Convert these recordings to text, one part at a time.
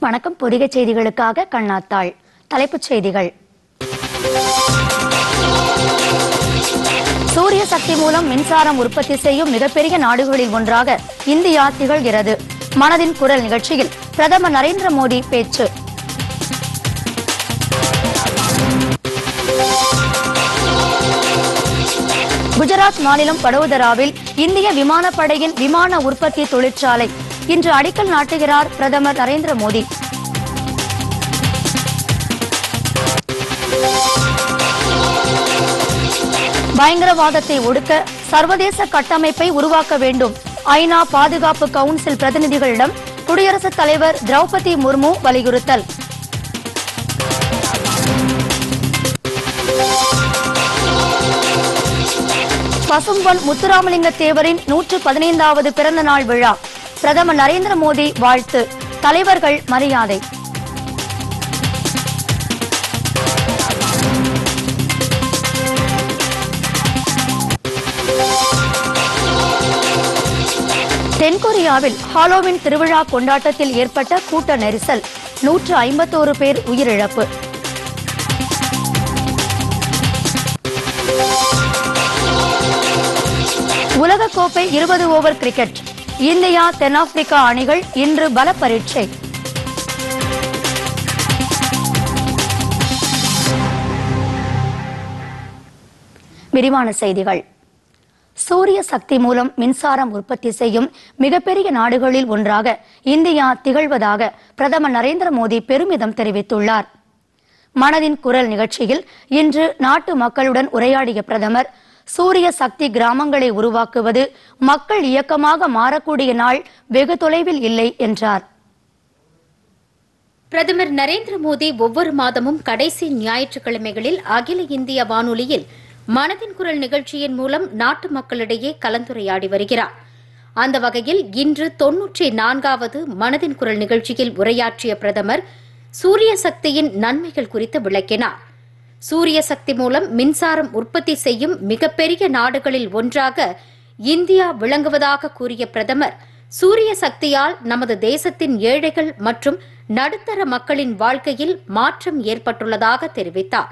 வணக்கம் பொதிகை செய்திகளுக்காக கண்ணாத்தாள் தலைப்புச் செய்திகள் சூரிய சக்தி மூலம் மின்சாரம் உற்பத்தி செய்யும் மிகப்பெரிய நாடுகளில் ஒன்றாக இந்தியா திகழ்கிறது மனதின் குரல் நிகழ்ச்சியில் பிரதமர் நரேந்திர மோடி பேச்சு குஜராத் மாநிலம் படோதராவில் இந்திய விமானப்படையின் விமான உற்பத்தி தொழிற்சாலை இன்று அடிக்கல் நாட்டுகிறார் பிரதமர் நரேந்திர மோடி பயங்கரவாதத்தை ஒடுக்க சர்வதேச கட்டமைப்பை உருவாக்க வேண்டும் ஐநா பாதுகாப்பு கவுன்சில் பிரதிநிதிகளிடம் குடியரசுத் தலைவர் திரௌபதி முர்மு வலியுறுத்தல் பசும்பொன் முத்துராமலிங்க தேவரின் நூற்று பதினைந்தாவது பிறந்த நாள் விழா பிரதமர் நரேந்திர மோடி வாழ்த்து தலைவர்கள் மரியாதை தென்கொரியாவில் ஹாலோவின் திருவிழா கொண்டாட்டத்தில் ஏற்பட்ட கூட்ட நெரிசல் நூற்று ஐம்பத்தோரு பேர் உயிரிழப்பு உலகக்கோப்பை இருபது ஓவர் கிரிக்கெட் இந்தியா தென்னாப்பிரிக்கா அணிகள் இன்று பல பரீட்சை விரிவான செய்திகள் சூரிய சக்தி மூலம் மின்சாரம் உற்பத்தி செய்யும் மிகப்பெரிய நாடுகளில் ஒன்றாக இந்தியா திகழ்வதாக பிரதமர் நரேந்திர மோடி பெருமிதம் தெரிவித்துள்ளார் மனதின் குரல் நிகழ்ச்சியில் இன்று நாட்டு மக்களுடன் உரையாடிய பிரதமர் சூரிய சக்தி கிராமங்களை உருவாக்குவது மக்கள் இயக்கமாக மாறக்கூடிய நாள் வெகு தொலைவில் இல்லை என்றார் பிரதமர் நரேந்திர மோடி ஒவ்வொரு மாதமும் கடைசி ஞாயிற்றுக்கிழமைகளில் அகில இந்திய வானொலியில் மனதின் குரல் நிகழ்ச்சியின் மூலம் நாட்டு மக்களிடையே கலந்துரையாடி வருகிறார் அந்த வகையில் இன்று தொன்னூற்றி நான்காவது மனதின் குரல் நிகழ்ச்சியில் உரையாற்றிய பிரதமர் சூரிய சக்தியின் நன்மைகள் குறித்து விளக்கினார் சூரிய சக்தி மூலம் மின்சாரம் உற்பத்தி செய்யும் மிகப்பெரிய நாடுகளில் ஒன்றாக இந்தியா விளங்குவதாக கூறிய பிரதமர் சூரிய சக்தியால் நமது தேசத்தின் ஏழைகள் மற்றும் நடுத்தர மக்களின் வாழ்க்கையில் மாற்றம் ஏற்பட்டுள்ளதாக தெரிவித்தார்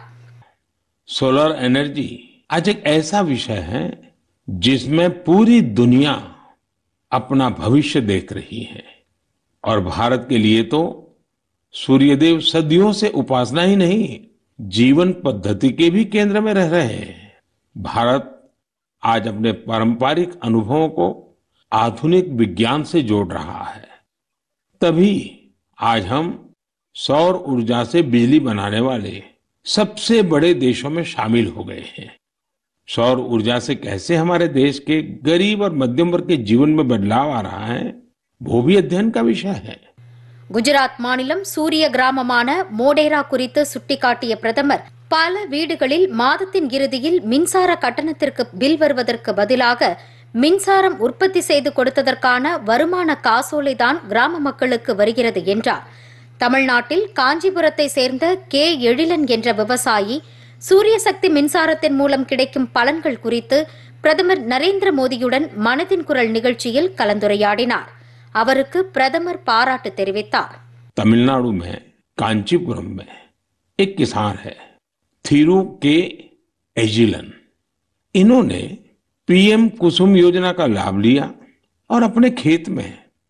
सोलर एनर्जी आज एक ऐसा विषय है जिसमें पूरी दुनिया अपना भविष्य देख रही है और भारत के लिए तो सूर्यदेव सदियों से उपासना ही नहीं जीवन पद्धति के भी केंद्र में रह रहे हैं भारत आज अपने पारंपरिक अनुभवों को आधुनिक विज्ञान से जोड़ रहा है तभी आज हम सौर ऊर्जा से बिजली बनाने वाले सबसे बड़े देशों में शामिल हो गए हैं सौर ऊर्जा से कैसे हमारे देश के गरीब और मध्यम वर्ग के जीवन में बदलाव आ रहा है वो भी अध्ययन का विषय है குஜராத் மாநிலம் சூரிய கிராமமான மோடேரா குறித்து சுட்டிக்காட்டிய பிரதமர் பல வீடுகளில் மாதத்தின் இறுதியில் மின்சார கட்டணத்திற்கு பில் வருவதற்கு பதிலாக மின்சாரம் உற்பத்தி செய்து கொடுத்ததற்கான வருமான காசோலைதான் கிராம மக்களுக்கு வருகிறது என்றார் தமிழ்நாட்டில் காஞ்சிபுரத்தை சேர்ந்த கே எழிலன் என்ற விவசாயி சூரிய சக்தி மின்சாரத்தின் மூலம் கிடைக்கும் பலன்கள் குறித்து பிரதமர் நரேந்திர மோடியுடன் மனதின் குரல் நிகழ்ச்சியில் கலந்துரையாடினார் அவருக்கு பிரதமர் பாராட்டு தெரிவித்தார் तमिलनाडु में कांचीपुरम में एक किसान है थीरू के एजिलन इन्होंने पीएम कुसुम योजना का लाभ लिया और अपने खेत में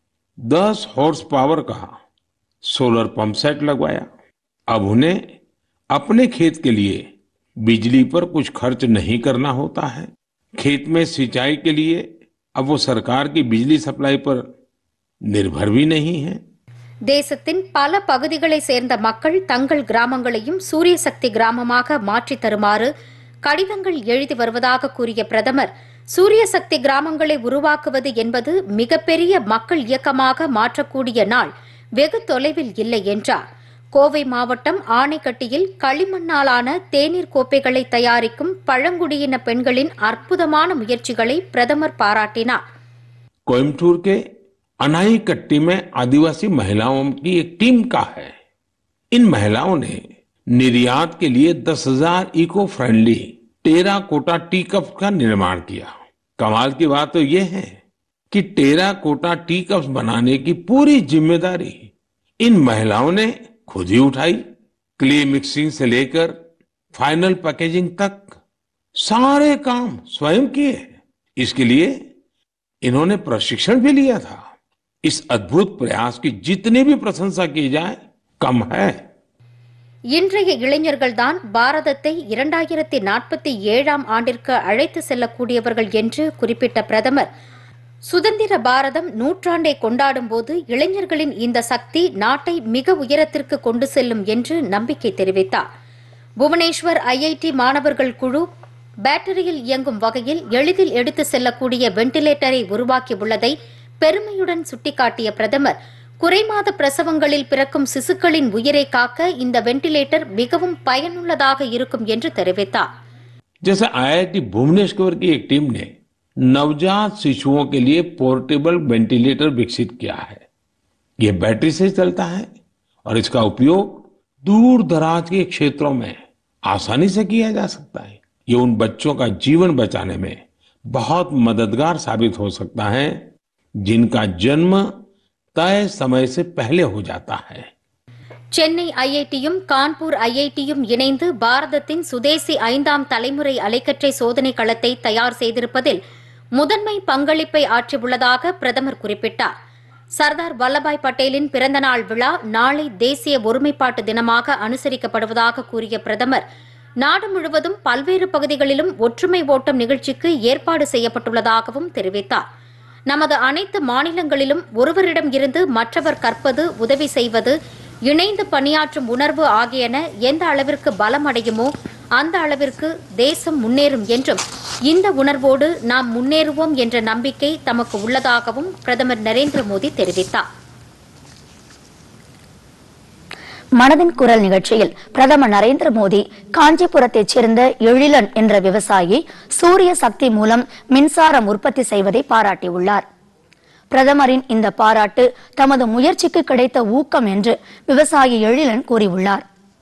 10 हॉर्स पावर का सोलर पंप सेट लगवाया अब उन्हें अपने खेत के लिए बिजली पर कुछ खर्च नहीं करना होता है खेत में सिंचाई के लिए अब वो सरकार की बिजली सप्लाई पर निर्भर भी नहीं है தேசத்தின் பல பகுதிகளை சேர்ந்த மக்கள் தங்கள் கிராமங்களையும் சூரிய சக்தி கிராமமாக மாற்றித் தருமாறு கடிதங்கள் எழுதி வருவதாக கூறிய பிரதமர் சூரிய சக்தி கிராமங்களை உருவாக்குவது என்பது மிகப்பெரிய மக்கள் இயக்கமாக மாற்றக்கூடிய நாள் வெகு தொலைவில் இல்லை என்றார் கோவை மாவட்டம் ஆனைக்கட்டியில் களிமண்ணாலான தேநீர் கோப்பைகளை தயாரிக்கும் பழங்குடியின பெண்களின் அற்புதமான முயற்சிகளை பிரதமர் பாராட்டினார் कोयम्बटूर के अनाई कट्टी में आदिवासी महिलाओं की एक टीम का है इन महिलाओं ने निर्यात के लिए दस हजार eco friendly terracotta tea cup का निर्माण किया कमाल की बात तो यह है कि टेरा कोटा टी कप्स बनाने की पूरी जिम्मेदारी इन महिलाओं ने खुद ही उठाई क्ले मिक्सिंग से लेकर फाइनल पैकेजिंग तक सारे काम स्वयं किए इसके लिए इन्होंने प्रशिक्षण भी लिया था इस अद्भुत प्रयास की जितनी भी प्रशंसा की जाए कम है இன்றைய இளைஞர்கள்தான் பாரதத்தை இரண்டாயிரத்தி நாற்பத்தி ஏழாம் ஆண்டிற்கு அழைத்து செல்லக்கூடியவர்கள் என்று குறிப்பிட்ட பிரதமர் சுதந்திர பாரதம் நூற்றாண்டை கொண்டாடும் போது இளைஞர்களின் இந்த சக்தி நாட்டை மிக உயரத்திற்கு கொண்டு செல்லும் என்று நம்பிக்கை தெரிவித்தார் புவனேஸ்வர் ஐஐடி மாணவர்கள் குழு பேட்டரியில் இயங்கும் வகையில் எளிதில் எடுத்து செல்லக்கூடிய வெண்டிலேட்டரை உருவாக்கியுள்ளதை பெருமையுடன் சுட்டிக்காட்டிய பிரதமர் குறைமாத பிரசவங்களில் பிறக்கும் சிசுக்களின் உயிரை காக்க இந்த வெண்டிலேட்டர் மிகவும் பயனுள்ளதாக இருக்கும் என்று தெரிவித்தார் जैसे आईआईटी भुवनेश्वर की एक टीम ने नवजात शिशुओं के लिए पोर्टेबल वेंटिलेटर विकसित किया है ये बैटरी से चलता है और इसका उपयोग दूर दराज के क्षेत्रों में आसानी से किया जा सकता है ये उन बच्चों का जीवन बचाने में बहुत मददगार साबित हो सकता है जिनका जन्म तय समय से पहले हो जाता है சென்னை ஐஐடியும் கான்பூர் ஐஐடியும் இணைந்து பாரதத்தின் சுதேசி ஐந்தாம் தலைமுறை அலைக்கற்றை சோதனை களத்தை தயார் செய்திருப்பதில் முதன்மை பங்களிப்பை ஆற்றியுள்ளதாக பிரதமர் குறிப்பிட்டார் சர்தார் வல்லபாய் பட்டேலின் பிறந்தநாள் விழா நாளை தேசிய ஒருமைப்பாட்டு தினமாக அனுசரிக்கப்படுவதாக கூறிய பிரதமர் நாடு முழுவதும் பல்வேறு பகுதிகளிலும் ஒற்றுமை ஓட்டம் நிகழ்ச்சிக்கு ஏற்பாடு செய்யப்பட்டுள்ளதாகவும் தெரிவித்தார் நமது அனைத்து மாநிலங்களிலும் ஒருவரிடம் இருந்து மற்றவர் கற்பது உதவி செய்வது இணைந்து பணியாற்றும் உணர்வு ஆகியன எந்த அளவிற்கு பலம் அடையுமோ அந்த அளவிற்கு தேசம் முன்னேறும் என்றும் இந்த உணர்வோடு நாம் முன்னேறுவோம் என்ற நம்பிக்கை தமக்கு உள்ளதாகவும் பிரதமர் நரேந்திர மோடி தெரிவித்தார் மனதின் குரல் நிகழ்ச்சியில் பிரதமர் நரேந்திர மோடி காஞ்சிபுரத்தைச் சேர்ந்த எழிலன் என்ற விவசாயி சூரிய சக்தி மூலம் மின்சாரம் உற்பத்தி செய்வதை பாராட்டியுள்ளார் பிரதமரின் இந்த பாராட்டு தமது முயற்சிக்கு கிடைத்த ஊக்கம் என்று விவசாயி எழிலன் கூறியுள்ளார்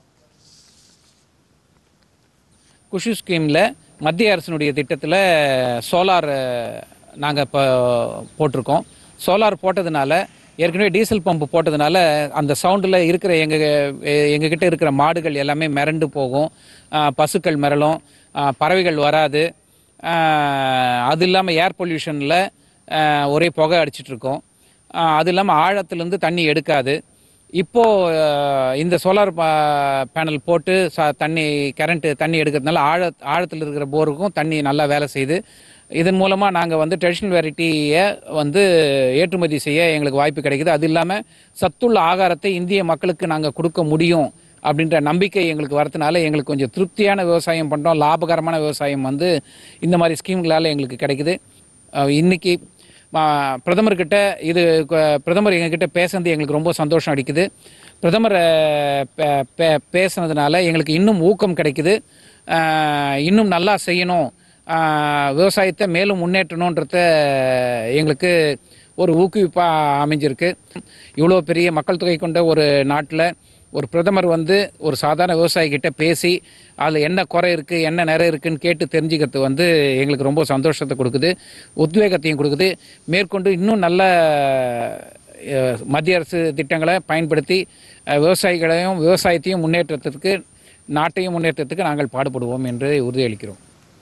குஷு ஸ்கீமில் மத்திய அரசினுடைய திட்டத்தில் சோலார் நாங்கள் இப்போ போட்டிருக்கோம் சோலார் போட்டதுனால ஏற்கனவே டீசல் பம்பு போட்டதுனால அந்த சவுண்டில் இருக்கிற எங்கள் எங்ககிட்ட இருக்கிற மாடுகள் எல்லாமே மிரண்டு போகும் ஆஹ் பசுக்கள் மிரளும் ஆஹ் பறவைகள் வராது ஆஹ் அது இல்லாமல் ஏர் பொல்யூஷனில் ஒரே புகை அடிச்சிட்டு இருக்கோம் ஆஹ் அது இல்லாமல் ஆழத்துலேருந்து தண்ணி எடுக்காது இப்போ அஹ், இந்த சோலார் பேனல் போட்டு ச தண்ணி கரண்ட் தண்ணி எடுக்கிறதுனால ஆழ ஆழத்தில் இருக்கிற போருக்கும் தண்ணி நல்லா வேலை செய்யுது இதன் மூலமாக நாங்கள் வந்து ட்ரெடிஷ்னல் வெரைட்டியை வந்து ஏற்றுமதி செய்ய எங்களுக்கு வாய்ப்பு கிடைக்குது அது இல்லாமல் சத்துள்ள ஆகாரத்தை இந்திய மக்களுக்கு நாங்கள் கொடுக்க முடியும் அப்படின்ற நம்பிக்கை எங்களுக்கு வரதுனால எங்களுக்கு கொஞ்சம் திருப்தியான விவசாயம் பண்ணுறோம் லாபகரமான விவசாயம் வந்து இந்த மாதிரி ஸ்கீம்களால் எங்களுக்கு கிடைக்குது அஹ், இன்னைக்கு ஆ, பிரதமர்கிட்ட இது க- பிரதமர் எங்ககிட்ட பேசுனது எங்களுக்கு ரொம்ப சந்தோஷம் அளிக்குது பிரதமர் அஹ், பே- பே- பேசுனதுனால எங்களுக்கு இன்னும் ஊக்கம் கிடைக்குது ஆ, இன்னும் நல்லா செய்யணும் ஆ, விவசாயத்தை மேலும் முன்னேற்றணுன்றத எங்களுக்கு ஒரு ஊக்குவிப்பாக அமைஞ்சிருக்கு இவ்வளோ பெரிய மக்கள் தொகை கொண்ட ஒரு நாட்டில் ஒரு பிரதமர் வந்து ஒரு சாதாரண விவசாயிகிட்ட பேசி அதில் என்ன குறை இருக்குது என்ன நிறை இருக்குன்னு கேட்டு தெரிஞ்சுக்கிறது வந்து எங்களுக்கு ரொம்ப சந்தோஷத்தை கொடுக்குது உத்வேகத்தையும் கொடுக்குது மேற்கொண்டு இன்னும் நல்ல அஹ், மத்திய அரசு திட்டங்களை பயன்படுத்தி அஹ், விவசாயிகளையும் விவசாயத்தையும் முன்னேற்றத்திற்கு நாட்டையும் முன்னேற்றத்துக்கு நாங்கள் பாடுபடுவோம் என்று உறுதியளிக்கிறோம்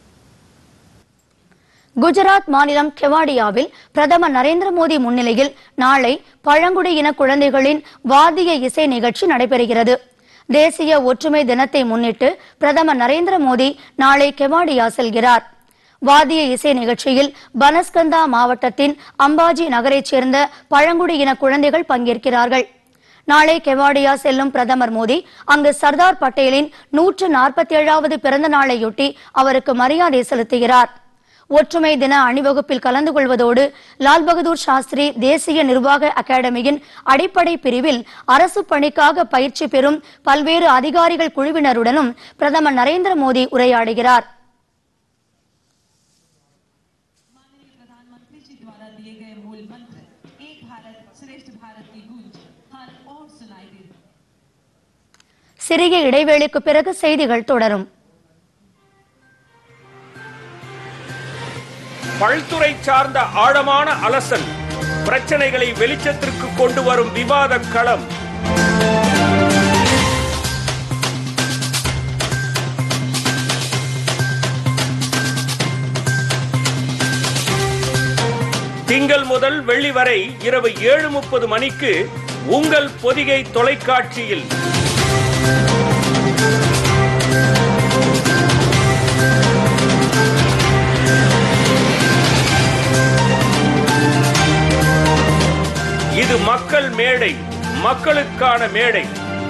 குஜராத் மாநிலம் கெவாடியாவில் பிரதமர் நரேந்திர மோடி முன்னிலையில் நாளை பழங்குடியின குழந்தைகளின் வாத்திய இசை நிகழ்ச்சி நடைபெறுகிறது தேசிய ஒற்றுமை தினத்தை முன்னிட்டு பிரதமர் நரேந்திர மோடி நாளை கெவாடியா செல்கிறார் வாத்திய இசை நிகழ்ச்சியில் பனஸ்கந்தா மாவட்டத்தின் அம்பாஜி நகரைச் சேர்ந்த பழங்குடியின குழந்தைகள் பங்கேற்கிறார்கள் நாளை கெவாடியா செல்லும் பிரதமர் மோடி அங்கு சர்தார் பட்டேலின் நூற்று நாற்பத்தி ஏழாவது பிறந்த நாளையொட்டி அவருக்கு மரியாதை செலுத்துகிறார் ஒற்றுமை தின அணிவகுப்பில் கலந்து கொள்வதோடு லால் பகதூர் சாஸ்திரி தேசிய நிர்வாக அகாடமியின் அடிப்படை பிரிவில் அரசு பணிக்காக பயிற்சி பெறும் பல்வேறு அதிகாரிகள் குழுவினருடனும் பிரதமர் நரேந்திர மோடி உரையாடுகிறார் प्रधानमंत्री जी द्वारा दिए गए मूल मंत्र एक भारत श्रेष्ठ भारत की गूंज हर ओर सुनाई दे சிறிய இடைவேளைக்கு பிறகு செய்திகள் தொடரும் பல்துறை சார்ந்த ஆழமான அலசல் பிரச்சனைகளை வெளிச்சத்திற்கு கொண்டு வரும் விவாத களம் திங்கள் முதல் வெள்ளி வரை இரவு ஏழு முப்பது மணிக்கு உங்கள் பொதிகை தொலைக்காட்சியில் இது மக்கள் மேடை மக்களுக்கான மேடை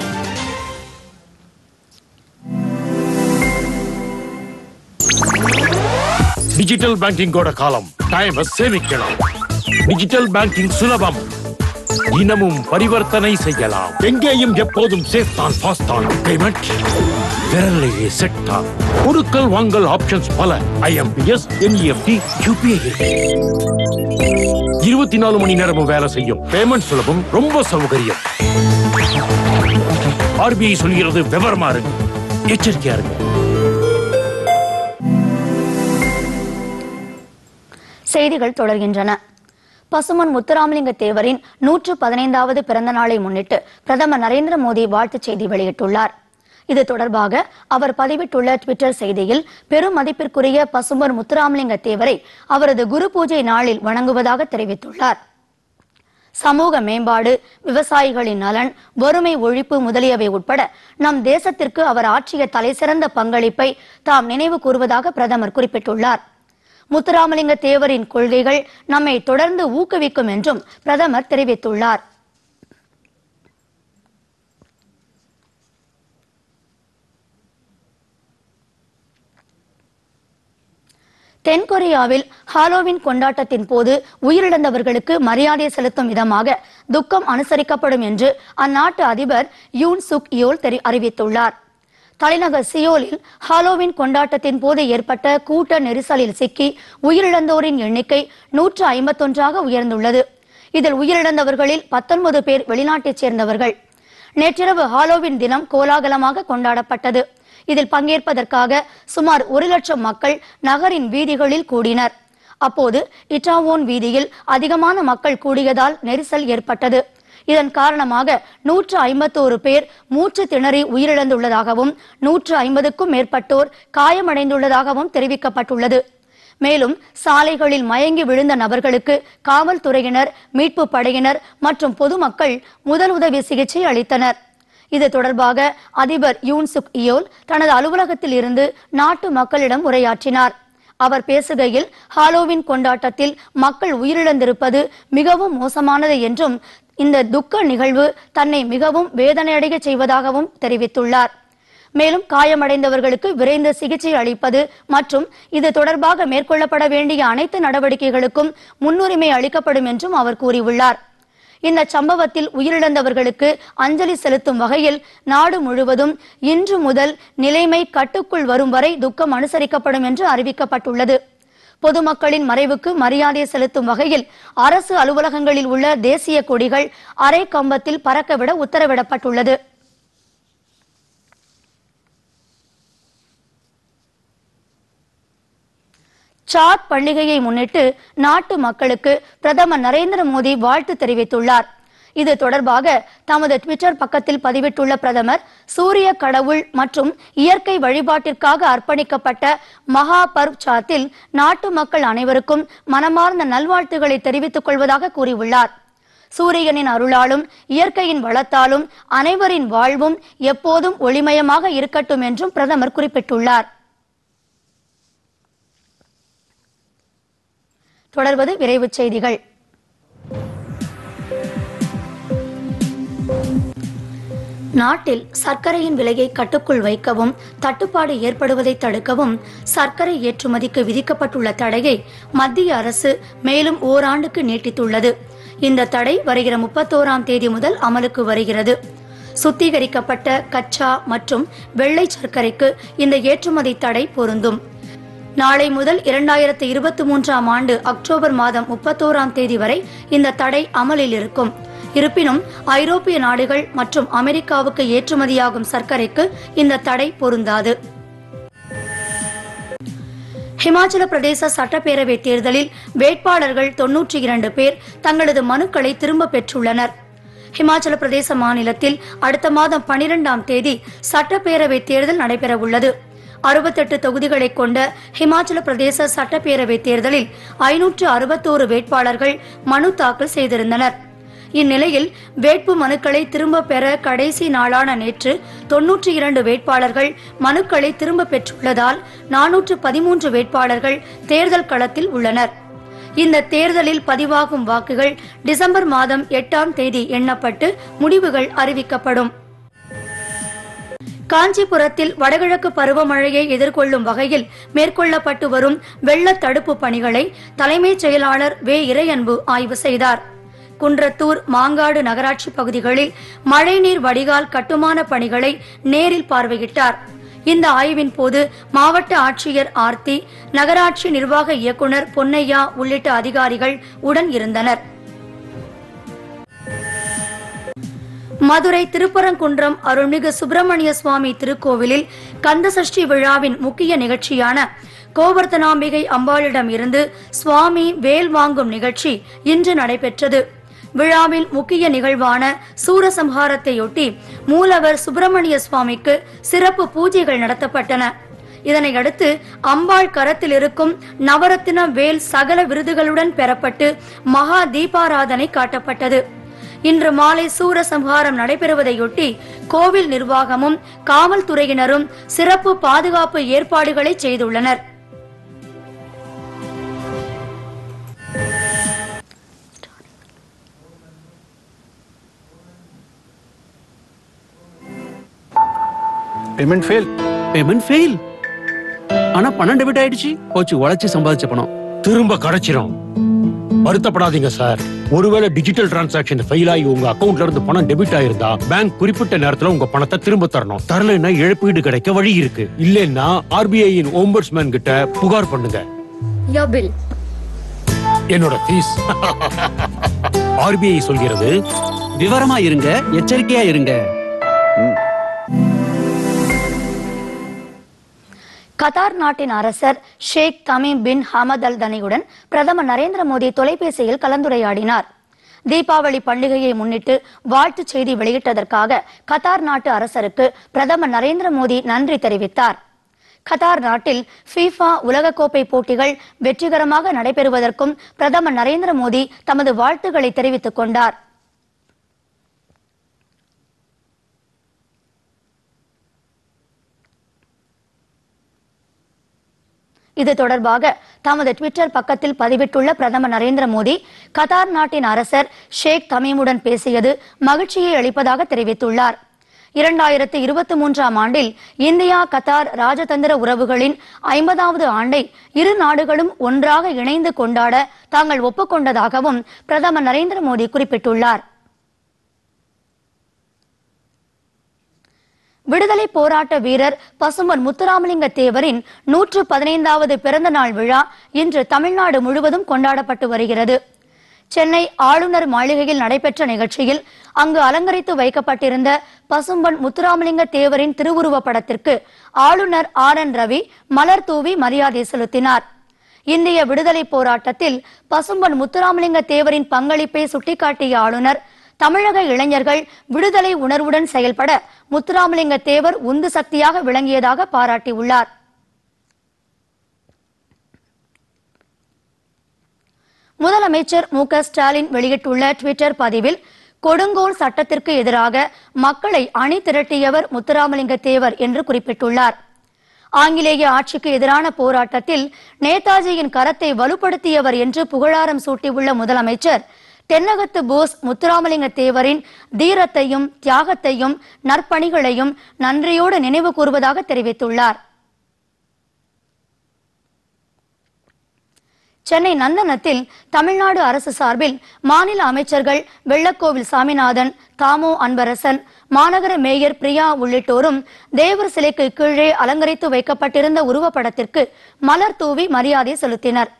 டிஜிட்டல் பேங்கிங்கோட காலம் டைம் சேமிக்கலாம் டிஜிட்டல் பேங்கிங் சுலபம் தினமும் பரிவர்த்தனை செய்யலாம் எங்கேயும் எப்போதும் சேஃப் தான் ஃபாஸ்ட் தான் பேமெண்ட் விரலையே செட் தான் பொருட்கள் வாங்கல் ஆப்ஷன்ஸ் பல ஐஎம்பிஎஸ் என்இஎஃப்டி யூபிஐ இருக்கு இருபத்தி நாலு மணி நேரமும் வேலை செய்யும் பேமெண்ட் சுலபம் ரொம்ப சௌகரியம் ஆர்பிஐ சொல்கிறது விவரமா இருங்க எச்சரிக்கையா இருங்க செய்திகள் தொடர்கின்றன பசுமன் முத்துராமலிங்க தேவரின் நூற்று பதினைந்தாவது பிறந்த நாளை முன்னிட்டு பிரதமர் நரேந்திர மோடி வாழ்த்துச் செய்தி வெளியிட்டுள்ளார் இது தொடர்பாக அவர் பதிவிட்டுள்ள ட்விட்டர் செய்தியில் பெரும் மதிப்பிற்குரிய பசும்பொன் முத்துராமலிங்க தேவரை அவரது குரு பூஜை நாளில் வணங்குவதாக தெரிவித்துள்ளார் சமூக மேம்பாடு விவசாயிகளின் நலன் வறுமை ஒழிப்பு முதலியவை உட்பட நம் தேசத்திற்கு அவர் ஆற்றிய தலைசிறந்த பங்களிப்பை தாம் நினைவு கூறுவதாக பிரதமர் குறிப்பிட்டுள்ளார் முத்துராமலிங்க தேவரின் கொள்கைகள் நம்மை தொடர்ந்து ஊக்குவிக்கும் என்றும் பிரதமர் தெரிவித்துள்ளார் தென்கொரியாவில் ஹாலோவின் கொண்டாட்டத்தின் போது உயிரிழந்தவர்களுக்கு மரியாதை செலுத்தும் விதமாக துக்கம் அனுசரிக்கப்படும் என்று அந்நாட்டு அதிபர் யூன் சுக் யோல் தெரி அறிவித்துள்ளார் தலைநகர் சியோலில் ஹாலோவின் கொண்டாட்டத்தின் போது ஏற்பட்ட கூட்ட நெரிசலில் சிக்கி உயிரிழந்தோரின் எண்ணிக்கை நூற்று ஐம்பத்தொன்றாக உயர்ந்துள்ளது இதில் உயிரிழந்தவர்களில் பத்தொன்பது பேர் வெளிநாட்டைச் சேர்ந்தவர்கள் நேற்றிரவு ஹாலோவின் தினம் கோலாகலமாக கொண்டாடப்பட்டது இதில் பங்கேற்பதற்காக சுமார் ஒரு லட்சம் மக்கள் நகரின் வீதிகளில் கூடினர் அப்போது இட்டாவோன் வீதியில் அதிகமான மக்கள் கூடியதால் நெரிசல் ஏற்பட்டது இதன் காரணமாக நூற்று ஐம்பத்தோரு பேர் மூச்சு திணறி உயிரிழந்துள்ளதாகவும் நூற்று ஐம்பதுக்கும் மேற்பட்டோர் காயமடைந்துள்ளதாகவும் தெரிவிக்கப்பட்டுள்ளது மேலும் சாலைகளில் மயங்கி விழுந்த நபர்களுக்கு காவல்துறையினர் மீட்பு படையினர் மற்றும் பொதுமக்கள் முதல் உதவி சிகிச்சை அளித்தனர் இது தொடர்பாக அதிபர் யூன் சுக் இயோல் தனது அலுவலகத்தில் இருந்து நாட்டு மக்களிடம் உரையாற்றினார் அவர் பேசுகையில் ஹாலோவின் கொண்டாட்டத்தில் மக்கள் உயிரிழந்திருப்பது மிகவும் மோசமானது என்றும் இந்த துக்க நிகழ்வு தன்னை மிகவும் வேதனையடைய செய்வதாகவும் தெரிவித்துள்ளார் மேலும் காயமடைந்தவர்களுக்கு விரைந்து சிகிச்சை அளிப்பது மற்றும் இது தொடர்பாக மேற்கொள்ளப்பட வேண்டிய அனைத்து நடவடிக்கைகளுக்கும் முன்னுரிமை அளிக்கப்படும் என்றும் அவர் கூறியுள்ளார் இந்த சம்பவத்தில் உயிரிழந்தவர்களுக்கு அஞ்சலி செலுத்தும் வகையில் நாடு முழுவதும் இன்று முதல் நிலைமை கட்டுக்குள் வரும் வரை துக்கம் அனுசரிக்கப்படும் என்று அறிவிக்கப்பட்டுள்ளது பொதுமக்களின் மறைவுக்கு மரியாதை செலுத்தும் வகையில் அரசு அலுவலகங்களில் உள்ள தேசிய கொடிகள் அரை கம்பத்தில் பறக்கவிட உத்தரவிடப்பட்டுள்ளது சாத் பண்டிகையை முன்னிட்டு நாட்டு மக்களுக்கு பிரதமர் நரேந்திர மோடி வாழ்த்து தெரிவித்துள்ளார் இது தொடர்பாக தமது ட்விட்டர் பக்கத்தில் பதிவிட்டுள்ள பிரதமர் சூரிய கடவுள் மற்றும் இயற்கை வழிபாட்டிற்காக அர்ப்பணிக்கப்பட்ட மகா பர்வ் சாத்தில் நாட்டு மக்கள் அனைவருக்கும் மனமார்ந்த நல்வாழ்த்துக்களை தெரிவித்துக் கொள்வதாக கூறியுள்ளார் சூரியனின் அருளாலும் இயற்கையின் வளத்தாலும் அனைவரின் வாழ்வும் எப்போதும் ஒளிமயமாக இருக்கட்டும் என்றும் பிரதமர் குறிப்பிட்டுள்ளார் தொடர்வது விரைவுச் செய்திகள் நாட்டில் சர்க்கரையின் விலையை கட்டுக்குள் வைக்கவும் தட்டுப்பாடு ஏற்படுவதை தடுக்கவும் சர்க்கரை ஏற்றுமதிக்கு விதிக்கப்பட்டுள்ள தடையை மத்திய அரசு மேலும் ஓராண்டுக்கு நீட்டித்துள்ளது இந்த தடை வருகிற முப்பத்தோராம் தேதி முதல் அமலுக்கு வருகிறது சுத்திகரிக்கப்பட்ட கச்சா மற்றும் வெள்ளை சர்க்கரைக்கு இந்த ஏற்றுமதி தடை பொருந்தும் நாளை முதல் இரண்டாயிரத்து இருபத்தி மூன்றாம் ஆண்டு அக்டோபர் மாதம் முப்பத்தோராம் தேதி வரை இந்த தடை அமலில் இருக்கும் இருப்பினும் ஐரோப்பிய நாடுகள் மற்றும் அமெரிக்காவுக்கு ஏற்றுமதியாகும் சர்க்கரைக்கு இந்த தடை பொருந்தாது ஹிமாச்சல பிரதேச சட்டப்பேரவை தேர்தலில் வேட்பாளர்கள் தொன்னூற்றி இரண்டு பேர் தங்களது மனுக்களை திரும்ப பெற்றுள்ளனர் ஹிமாச்சல பிரதேச மாநிலத்தில் அடுத்த மாதம் பனிரெண்டாம் தேதி சட்டப்பேரவை தேர்தல் நடைபெற உள்ளது அறுபத்தெட்டு தொகுதிகளை கொண்ட ஹிமாச்சல பிரதேச சட்டப்பேரவை தேர்தலில் ஐநூற்று அறுபத்தோரு வேட்பாளர்கள் மனு தாக்கல் செய்திருந்தனர் இந்நிலையில் வேட்பு மனுக்களை திரும்ப பெற கடைசி நாளான நேற்று தொன்னூற்றி இரண்டு வேட்பாளர்கள் மனுக்களை திரும்ப பெற்றுள்ளதால் நானூற்று பதிமூன்று வேட்பாளர்கள் தேர்தல் களத்தில் உள்ளனர் இந்த தேர்தலில் பதிவாகும் வாக்குகள் டிசம்பர் மாதம் எட்டாம் தேதி எண்ணப்பட்டு முடிவுகள் அறிவிக்கப்படும் காஞ்சிபுரத்தில் வடகிழக்கு பருவமழையை எதிர்கொள்ளும் வகையில் மேற்கொள்ளப்பட்டு வரும் வெள்ள தடுப்பு பணிகளை தலைமைச் செயலாளர் வே இறையன்பு ஆய்வு செய்தார் குன்றத்தூர் மாங்காடு நகராட்சி பகுதிகளில் மழைநீர் வடிகால் கட்டுமான பணிகளை நேரில் பார்வையிட்டார் இந்த ஆய்வின் போது மாவட்ட ஆட்சியர் ஆர்த்தி நகராட்சி நிர்வாக இயக்குனர் பொன்னையா உள்ளிட்ட அதிகாரிகள் உடன் இருந்தனர் மதுரை திருப்பரங்குன்றம் அருள்மிகு சுப்பிரமணிய சுவாமி திருக்கோவிலில் கந்தசஷ்டி விழாவின் முக்கிய நிகழ்ச்சியான கோவர்த்தனாம்பிகை அம்பாளிடம் இருந்து சுவாமி வேல் வாங்கும் நிகழ்ச்சி இன்று நடைபெற்றது விழாவின் முக்கிய நிகழ்வான சூரசம்ஹாரத்தையொட்டி மூலவர் சுப்பிரமணிய சுவாமிக்கு சிறப்பு பூஜைகள் நடத்தப்பட்டன இதனையடுத்து அம்பாள் கரத்தில் இருக்கும் நவரத்தின வேல் சகல விருதுகளுடன் பெறப்பட்டு மகா தீபாராதனை காட்டப்பட்டது இன்று மாலை சூரசம்ஹாரம் நடைபெறுவதையொட்டி கோவில் நிர்வாகமும் காவல்துறையினரும் சிறப்பு பாதுகாப்பு ஏற்பாடுகளை செய்துள்ளனர் பேமெண்ட் ஃபெயில் பேமெண்ட் ஃபெயில் ஆனா பணம் டெபிட் ஆயிடுச்சு போச்சு உழைச்சு சம்பாதிச்ச பணம் திரும்ப கிடைச்சிரும் வருத்தப்படாதீங்க சார் ஒருவேளை டிஜிட்டல் டிரான்சாக்ஷன் ஃபெயில் ஆகி உங்க அக்கவுண்ட்ல இருந்து பணம் டெபிட் ஆயிருந்தா பேங்க் குறிப்பிட்ட நேரத்துல உங்க பணத்தை திரும்ப தரணும் தரலைன்னா இழப்பீடு கிடைக்க வழி இருக்கு இல்லைன்னா ஆர்பிஐயின் ஓம்பர்ஸ்மேன் கிட்ட புகார் பண்ணுங்க Your bill. என்னோட ஃபீஸ் ஆர்பிஐ சொல்கிறது விவரமா இருங்க எச்சரிக்கையா இருங்க கத்தார் நாட்டின் அரசர் Sheikh Tamim bin Hamad Al தனியுடன் பிரதமர் நரேந்திர மோடி தொலைபேசியில் கலந்துரையாடினார் தீபாவளி பண்டிகையை முன்னிட்டு வாழ்த்துச் செய்தி வெளியிட்டதற்காக கத்தார் நாட்டு அரசருக்கு பிரதமர் நரேந்திர மோடி நன்றி தெரிவித்தார் கத்தார் நாட்டில் ஃபீஃபா உலகக்கோப்பை போட்டிகள் வெற்றிகரமாக நடைபெறுவதற்கும் பிரதமர் நரேந்திர மோடி தமது வாழ்த்துக்களை தெரிவித்துக் கொண்டார் இது தொடர்பாக தமது ட்விட்டர் பக்கத்தில் பதிவிட்டுள்ள பிரதமர் நரேந்திர மோடி கத்தார் நாட்டின் அரசர் ஷேக் தமீமுடன் பேசியது மகிழ்ச்சியை அளிப்பதாக தெரிவித்துள்ளார் இரண்டாயிரத்து இருபத்தி மூன்றாம் ஆண்டில் இந்தியா கத்தார் ராஜதந்திர உறவுகளின் ஐம்பதாவது ஆண்டை இரு நாடுகளும் ஒன்றாக இணைந்து கொண்டாட தாங்கள் ஒப்புக்கொண்டதாகவும் பிரதமர் நரேந்திர மோடி குறிப்பிட்டுள்ளார் விடுதலை போராட்ட வீரர் பசும்பன் முத்துராமலிங்க தேவரின் நூற்று பதினைந்தாவது பிறந்த நாள் விழா இன்று தமிழ்நாடு முழுவதும் கொண்டாடப்பட்டு வருகிறது சென்னை ஆளுநர் மாளிகையில் நடைபெற்ற நிகழ்ச்சியில் அங்கு அலங்கரித்து வைக்கப்பட்டிருந்த பசும்பன் முத்துராமலிங்க தேவரின் திருவுருவப் படத்திற்கு ஆளுநர் ஆர் என் ரவி மலர் தூவி மரியாதை செலுத்தினார் இந்திய விடுதலை போராட்டத்தில் பசும்பன் முத்துராமலிங்க தேவரின் பங்களிப்பை சுட்டிக்காட்டிய ஆளுநர் தமிழக இளைஞர்கள் விடுதலை உணர்வுடன் செயல்பட முத்துராமலிங்க தேவர் உந்து சக்தியாக விளங்கியதாக பாராட்டியுள்ளார் முதலமைச்சர் மு க ஸ்டாலின் வெளியிட்டுள்ள ட்விட்டர் பதிவில் கொடுங்கோல் சட்டத்திற்கு எதிராக மக்களை அணி திரட்டியவர் முத்துராமலிங்க தேவர் என்று குறிப்பிட்டுள்ளார் ஆங்கிலேய ஆட்சிக்கு எதிரான போராட்டத்தில் நேதாஜியின் கரத்தை வலுப்படுத்தியவர் என்று புகழாரம் சூட்டியுள்ள முதலமைச்சர் தென்னகத்து போஸ் முத்துராமலிங்க தேவரின் தீரத்தையும் தியாகத்தையும் நற்பணிகளையும் நன்றியோடு நினைவு கூறுவதாக தெரிவித்துள்ளார் சென்னை நந்தனத்தில் தமிழ்நாடு அரசு சார்பில் மாநில அமைச்சர்கள் வெள்ளக்கோவில் சாமிநாதன் தாமோ அன்பரசன் மாநகர மேயர் பிரியா உள்ளிட்டோரும் தேவர் சிலைக்கு கீழே அலங்கரித்து வைக்கப்பட்டிருந்த உருவப்படத்திற்கு மலர் தூவி மரியாதை செலுத்தினர்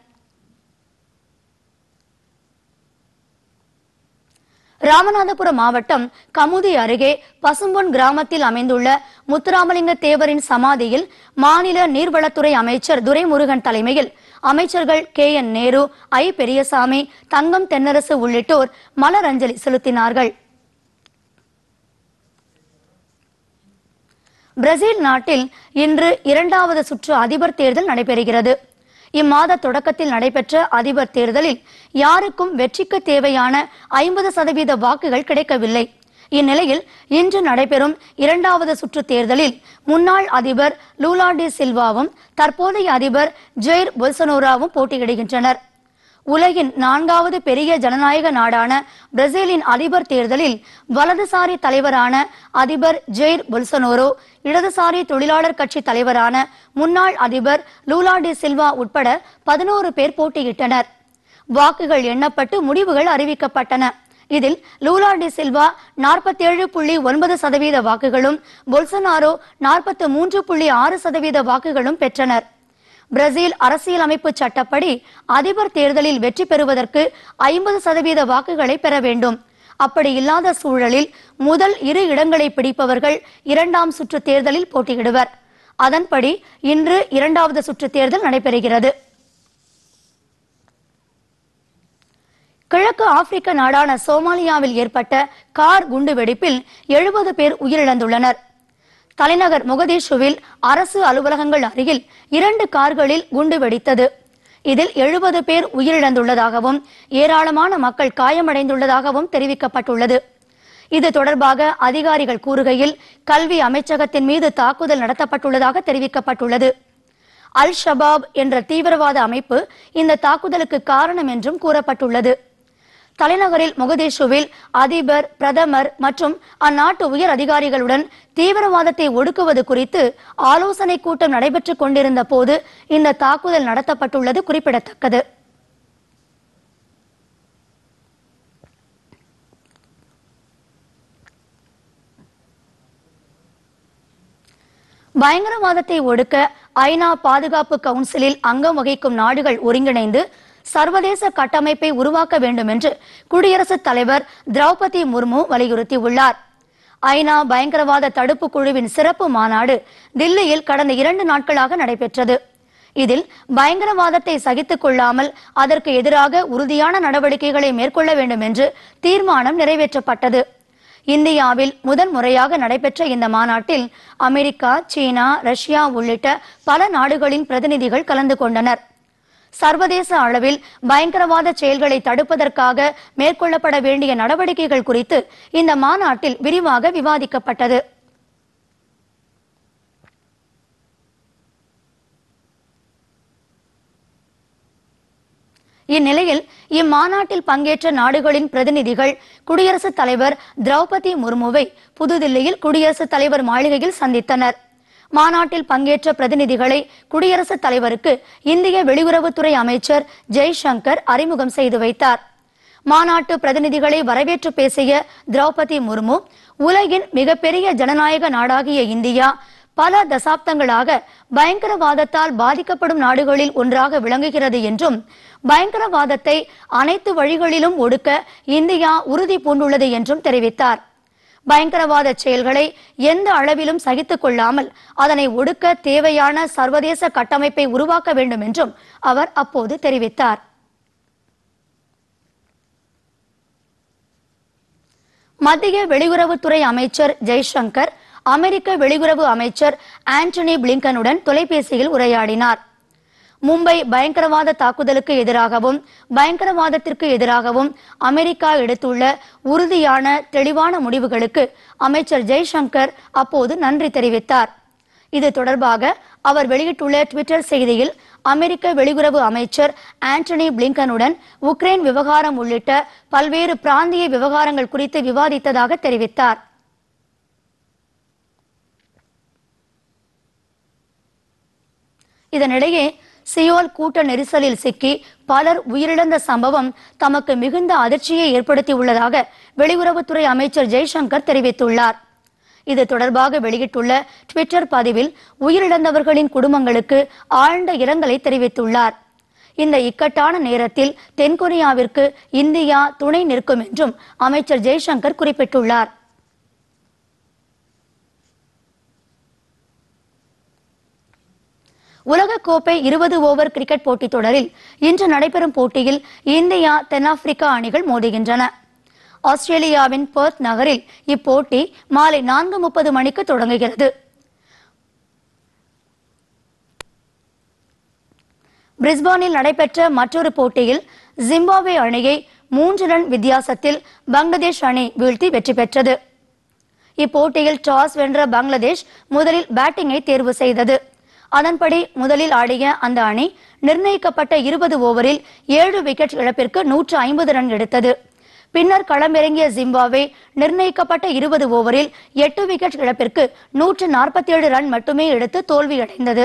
ராமநாதபுரம் மாவட்டம் கமுதி அருகே பசும்பொன் கிராமத்தில் அமைந்துள்ள முத்துராமலிங்க தேவரின் சமாதியில் மாநில நீர்வளத்துறை அமைச்சர் துரைமுருகன் தலைமையில் அமைச்சர்கள் K N Nehru I Periyasamy Thangam Thennarasu உள்ளிட்டோர் மலரஞ்சலி செலுத்தினார்கள் பிரேசில் நாட்டில் இன்று இரண்டாவது சுற்று அதிபர் தேர்தல் நடைபெறுகிறது இம்மாத தொடக்கத்தில் நடைபெற்ற அதிபர் தேர்தலில் யாருக்கும் வெற்றிக்கு தேவையான ஐம்பது சதவீத வாக்குகள் கிடைக்கவில்லை இந்நிலையில் இன்று நடைபெறும் இரண்டாவது சுற்று தேர்தலில் முன்னாள் அதிபர் லூலா டி சில்வாவும் தற்போதைய அதிபர் ஜெயிர் பொல்சனோராவும் போட்டியிடுகின்றனர் உலகின் நான்காவது பெரிய ஜனநாயக நாடான பிரேசிலின் அதிபர் தேர்தலில் வலதுசாரி தலைவரான அதிபர் ஜெயிர் பொல்சனோரோ இடதுசாரி தொழிலாளர் கட்சி தலைவரான முன்னாள் அதிபர் லூலா டி சில்வா உட்பட பதினோரு பேர் போட்டியிட்டனர் வாக்குகள் எண்ணப்பட்டு முடிவுகள் அறிவிக்கப்பட்டன இதில் லூலா டி சில்வா நாற்பத்தேழு புள்ளி ஒன்பது சதவீத வாக்குகளும் பொல்சனாரோ நாற்பத்து மூன்று புள்ளி ஆறு சதவீத வாக்குகளும் பெற்றனர் பிரேசில் அரசியலமைப்பு சட்டப்படி அதிபர் தேர்தலில் வெற்றி பெறுவதற்கு ஐம்பது சதவீத வாக்குகளை பெற வேண்டும் அப்படி இல்லாத சூழலில் முதல் இரு இடங்களை பிடிப்பவர்கள் இரண்டாம் சுற்று தேர்தலில் போட்டியிடுவர் அதன்படி இன்று இரண்டாவது சுற்று தேர்தல் நடைபெறுகிறது கிழக்கு ஆப்பிரிக்க நாடான சோமாலியாவில் ஏற்பட்ட கார் குண்டு வெடிப்பில் எழுபது பேர் உயிரிழந்துள்ளனர் தலைநகர் மொகதீஷுவில் அரசு அலுவலகங்கள் அருகில் இரண்டு கார்களில் குண்டு வெடித்தது இதில் எழுபது பேர் உயிரிழந்துள்ளதாகவும் ஏராளமான மக்கள் காயமடைந்துள்ளதாகவும் தெரிவிக்கப்பட்டுள்ளது இது தொடர்பாக அதிகாரிகள் கூறுகையில் கல்வி அமைச்சகத்தின் மீது தாக்குதல் நடத்தப்பட்டுள்ளதாக தெரிவிக்கப்பட்டுள்ளது அல் ஷபாப் என்ற தீவிரவாத அமைப்பு இந்த தாக்குதலுக்கு காரணம் என்றும் கூறப்பட்டுள்ளது தலைநகரில் மொகதேஷுவில் அதிபர் பிரதமர் மற்றும் அந்நாட்டு உயர் அதிகாரிகளுடன் தீவிரவாதத்தை ஒடுக்குவது குறித்து ஆலோசனை கூட்டம் நடைபெற்றுக் கொண்டிருந்த போது இந்த தாக்குதல் நடத்தப்பட்டுள்ளது குறிப்பிடத்தக்கது பயங்கரவாதத்தை ஒடுக்க ஐநா பாதுகாப்பு கவுன்சிலில் அங்கம் வகிக்கும் நாடுகள் ஒருங்கிணைந்து சர்வதேச கட்டமைப்பை உருவாக்க வேண்டும் என்று குடியரசுத் தலைவர் திரௌபதி முர்மு வலியுறுத்தியுள்ளார் ஐநா பயங்கரவாத தடுப்பு குழுவின் சிறப்பு மாநாடு தில்லியில் கடந்த இரண்டு நாட்களாக நடைபெற்றது இதில் பயங்கரவாதத்தை சகித்துக் கொள்ளாமல் அதற்கு எதிராக உறுதியான நடவடிக்கைகளை மேற்கொள்ள வேண்டும் என்று தீர்மானம் நிறைவேற்றப்பட்டது இந்தியாவில் முதன் முறையாக நடைபெற்ற இந்த மாநாட்டில் அமெரிக்கா சீனா ரஷ்யா உள்ளிட்ட பல நாடுகளின் பிரதிநிதிகள் கலந்து கொண்டனர் சர்வதேச அளவில் பயங்கரவாத செயல்களை தடுப்பதற்காக மேற்கொள்ளப்பட வேண்டிய நடவடிக்கைகள் குறித்து இந்த மாநாட்டில் விரிவாக விவாதிக்கப்பட்டது இந்நிலையில் இம்மாநாட்டில் பங்கேற்ற நாடுகளின் பிரதிநிதிகள் குடியரசுத் தலைவர் திரௌபதி முர்முவை புதுதில்லியில் குடியரசுத் தலைவர் மாளிகையில் சந்தித்தனர் மாநாட்டில் பங்கேற்ற பிரதிநிதிகளை குடியரசுத் தலைவருக்கு இந்திய வெளியுறவுத்துறை அமைச்சர் ஜெய்சங்கர் அறிமுகம் செய்து வைத்தார் மாநாட்டு பிரதிநிதிகளை வரவேற்று பேசிய திரௌபதி முர்மு உலகின் மிகப்பெரிய ஜனநாயக நாடாகிய இந்தியா பல தசாப்தங்களாக பயங்கரவாதத்தால் பாதிக்கப்படும் நாடுகளில் ஒன்றாக விளங்குகிறது என்றும் பயங்கரவாதத்தை அனைத்து வழிகளிலும் ஒடுக்க இந்தியா உறுதி பூண்டுள்ளது என்றும் தெரிவித்தார் பயங்கரவாத செயல்களை எந்த அளவிலும் சகித்துக் கொள்ளாமல் அதனை ஒடுக்க தேவையான சர்வதேச கட்டமைப்பை உருவாக்க வேண்டும் என்றும் அவர் அப்போது தெரிவித்தார் மத்திய வெளியுறவுத்துறை அமைச்சர் ஜெய்சங்கர் அமெரிக்க வெளியுறவு அமைச்சர் ஆண்டனி பிளிங்கனுடன் தொலைபேசியில் உரையாடினார் மும்பை பயங்கரவாத தாக்குதலுக்கு எதிராகவும் பயங்கரவாதத்திற்கு எதிராகவும் அமெரிக்கா எடுத்துள்ள உறுதியான தெளிவான முடிவுகளுக்கு அமைச்சர் ஜெய்சங்கர் அப்போது நன்றி தெரிவித்தார் இது தொடர்பாக அவர் வெளியிட்டுள்ள ட்விட்டர் செய்தியில் அமெரிக்க வெளியுறவு அமைச்சர் ஆண்டனி பிளிங்கனுடன் உக்ரைன் விவகாரம் உள்ளிட்ட பல்வேறு பிராந்திய விவகாரங்கள் குறித்து விவாதித்ததாக தெரிவித்தார் இதனிடையே சியோல் கூட்ட நெரிசலில் சிக்கி பலர் உயிரிழந்த சம்பவம் தமக்கு மிகுந்த அதிர்ச்சியை ஏற்படுத்தியுள்ளதாக வெளியுறவுத்துறை அமைச்சர் ஜெய்சங்கர் தெரிவித்துள்ளார் இது தொடர்பாக வெளியிட்டுள்ள ட்விட்டர் பதிவில் உயிரிழந்தவர்களின் குடும்பங்களுக்கு ஆழ்ந்த இரங்கலை தெரிவித்துள்ளார் இந்த இக்கட்டான நேரத்தில் தென்கொரியாவிற்கு இந்தியா துணை நிற்கும் என்றும் அமைச்சர் ஜெய்சங்கர் குறிப்பிட்டுள்ளார் உலகக்கோப்பை இருபது ஓவர் கிரிக்கெட் போட்டித் தொடரில் இன்று நடைபெறும் போட்டியில் இந்தியா தென்னாப்பிரிக்கா அணிகள் மோதுகின்றன ஆஸ்திரேலியாவின் பெர்த் நகரில் இப்போட்டி மாலை நான்கு முப்பது மணிக்கு தொடங்குகிறது பிரிஸ்பானில் நடைபெற்ற மற்றொரு போட்டியில் ஜிம்பாப்வே அணியை மூன்று ரன் வித்தியாசத்தில் பங்களாதேஷ் அணி வீழ்த்தி வெற்றி பெற்றது இப்போட்டியில் டாஸ் வென்ற பங்களாதேஷ் முதலில் பேட்டிங்கை தேர்வு செய்தது அதன்படி முதலில் ஆடிய அந்த அணி நிர்ணயிக்கப்பட்ட இருபது ஓவரில் ஏழு விக்கெட் இழப்பிற்கு நூற்று ஐம்பது ரன் எடுத்தது பின்னர் களமிறங்கிய ஜிம்பாப்வே நிர்ணயிக்கப்பட்ட இருபது ஓவரில் எட்டு விக்கெட் இழப்பிற்கு நூற்று நாற்பத்தி ஏழு ரன் மட்டுமே எடுத்து தோல்வியடைந்தது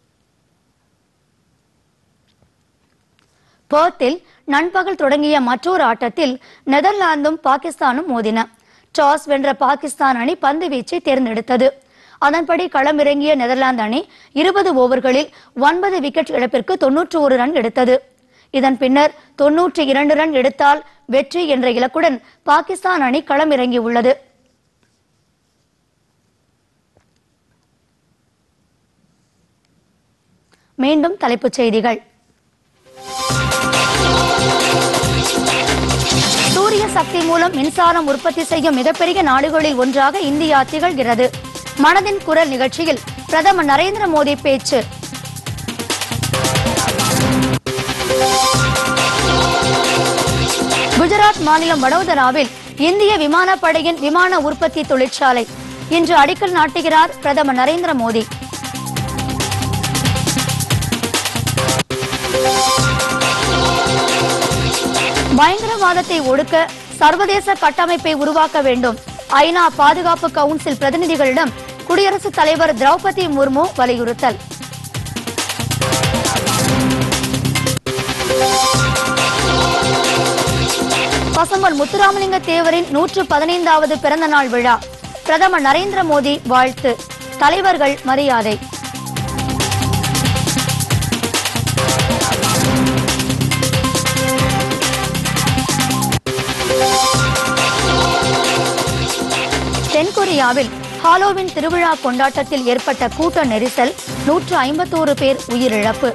பேர்த்தில் நண்பகல் தொடங்கிய மற்றொரு ஆட்டத்தில் நெதர்லாந்தும் பாகிஸ்தானும் மோதின டாஸ் வென்ற பாகிஸ்தான் அணி பந்து வீச்சை தேர்ந்தெடுத்தது அதன்படி களமிறங்கிய நெதர்லாந்து அணி இருபது ஓவர்களில் ஒன்பது விக்கெட் இழப்பிற்கு தொன்னூற்று ஒரு ரன் எடுத்தது இதன் பின்னர் தொன்னூற்றி இரண்டு ரன் எடுத்தால் வெற்றி என்ற இலக்குடன் பாகிஸ்தான் அணி களமிறங்கியுள்ளது மீண்டும் தலைப்புச் செய்திகள் சூரிய சக்தி மூலம் மின்சாரம் உற்பத்தி செய்யும் மிகப்பெரிய நாடுகளில் ஒன்றாக இந்தியா திகழ்கிறது மனதின் குரல் நிகழ்ச்சியில் பிரதமர் நரேந்திர மோடி பேச்சு குஜராத் மாநிலம் வடோதராவில் இந்திய விமானப்படையின் விமான உற்பத்தி தொழிற்சாலை இன்று அடிக்கல் நாட்டுகிறார் பிரதமர் நரேந்திர மோடி பயங்கரவாதத்தை ஒடுக்க சர்வதேச கட்டமைப்பை உருவாக்க வேண்டும் ஐநா பாதுகாப்பு கவுன்சில் பிரதிநிதிகளிடம் குடியரசுத் தலைவர் திரௌபதி முர்மு வலியுறுத்தல் பசும்பொன் முத்துராமலிங்க தேவரின் நூற்று பதினைந்தாவது பிறந்த நாள் விழா பிரதமர் நரேந்திர மோடி வாழ்த்து தலைவர்கள் மரியாதை தென்கொரியாவில் ஹாலோவின் திருவிழா கொண்டாட்டத்தில் ஏற்பட்ட கூட்ட நெரிசல் நூற்று ஐம்பத்தோரு பேர் உயிரிழப்பு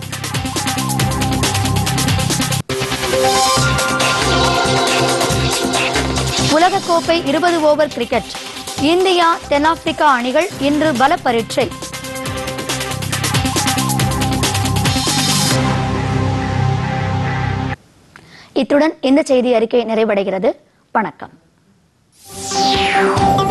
உலகக்கோப்பை இருபது ஓவர் கிரிக்கெட் இந்தியா தென்னாப்பிரிக்கா அணிகள் இன்று பல பரீட்சை இத்துடன் இந்த செய்தி அறிக்கை நிறைவடைகிறது வணக்கம்